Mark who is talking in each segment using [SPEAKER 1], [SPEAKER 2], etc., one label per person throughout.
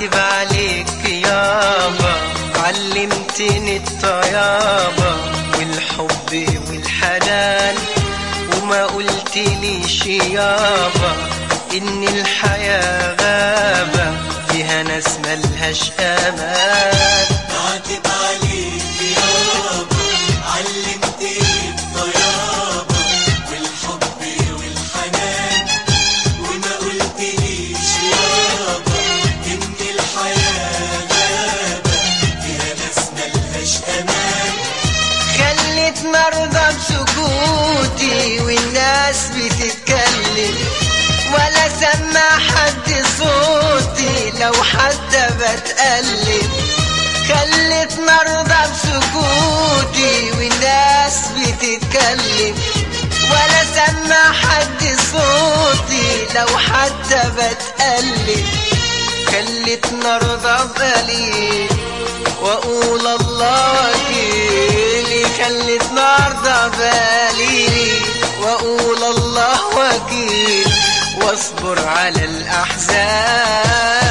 [SPEAKER 1] بعتب عليك يابا علمتني الطيابة والحب والحنان وما قلت ليش يابا إن الحياة غابة فيها ناس ملهاش أمان
[SPEAKER 2] بعتب عليك يابا علمتني الطيابة والحب والحنان وما قلتليش يابا إن الحياة غابة فيها ناس ملهاش أمان
[SPEAKER 1] خلتني ارضى بسكوتي والناس بتتكلم ولا سمع حد صوتي لو حتى بتقلب خلتني ارضى بسكوتي والناس بتتكلم ولا سمع حد صوتي لو حتى بتقلب خلتني ارضى بقليل واقول الله وكيلي خلتني ارضى بالي واقول الله وكيل واصبر على الاحزان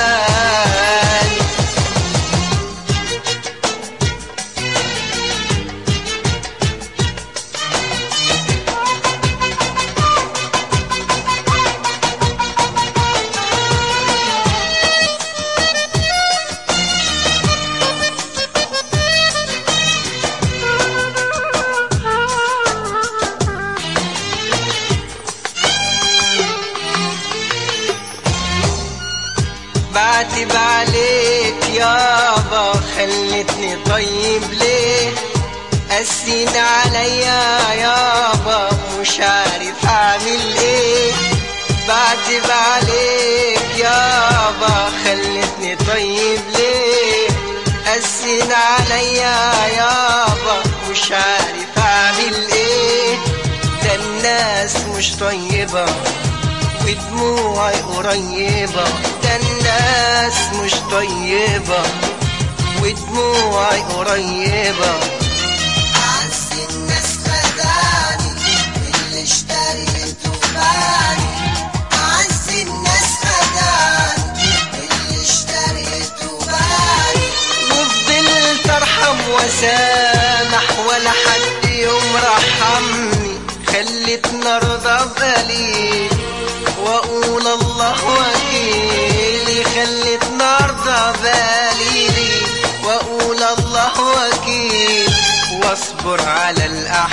[SPEAKER 1] بعتب عليك يابا خلتني طيب ليه قسين عليا يابا مش عارف اعمل ايه بعتب عليك يابا خلتني طيب ليه قسين عليا يابا مش عارف اعمل ايه ده الناس مش طيبه ودموعي قريبة ده الناس مش طيبة ودموعي قريبة
[SPEAKER 3] أعز الناس خداني اللي اشتريته باني أعز الناس خداني اللي اشتريته باني
[SPEAKER 1] وفضلت ارحم وسامح ولا حد يوم رحمني خلتني ارضى بقليل واقول الله وكيلي خلتني ارضى بالي واقول الله وكيل واصبر على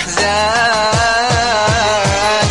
[SPEAKER 1] الاحزان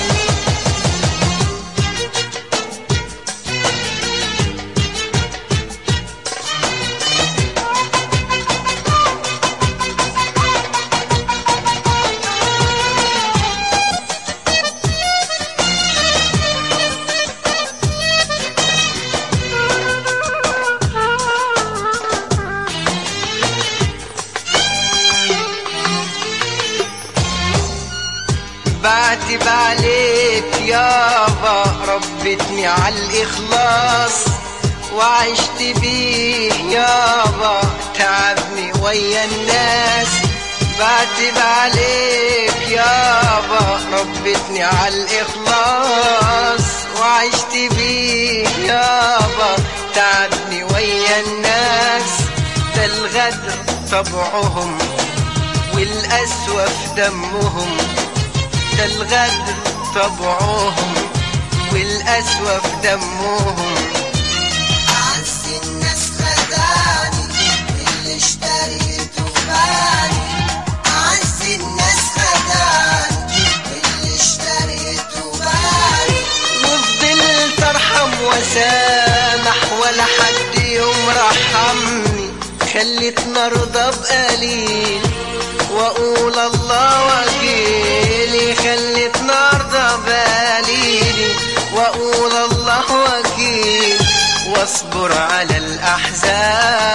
[SPEAKER 1] بعتب عليك يابا ربتني على الإخلاص وعشت بيه يابا تعبني ويا الناس بعتب عليك يابا ربتني على الإخلاص وعشت بيه يابا تعبني ويا الناس ده الغدر طبعهم والقسوة في دمهم ده الغدر طبعهم والقسوة في دمهم
[SPEAKER 3] أعز الناس خداني اللي اشتريته باني أعز الناس خداني اللي اشتريته باني
[SPEAKER 1] وفضلت ارحم وسامح ولا حد يوم رحمني خلتني ارضى بقليل واقول الله وكيلي خلتني ارضى بقليلي واقول الله وكيل واصبر على الاحزان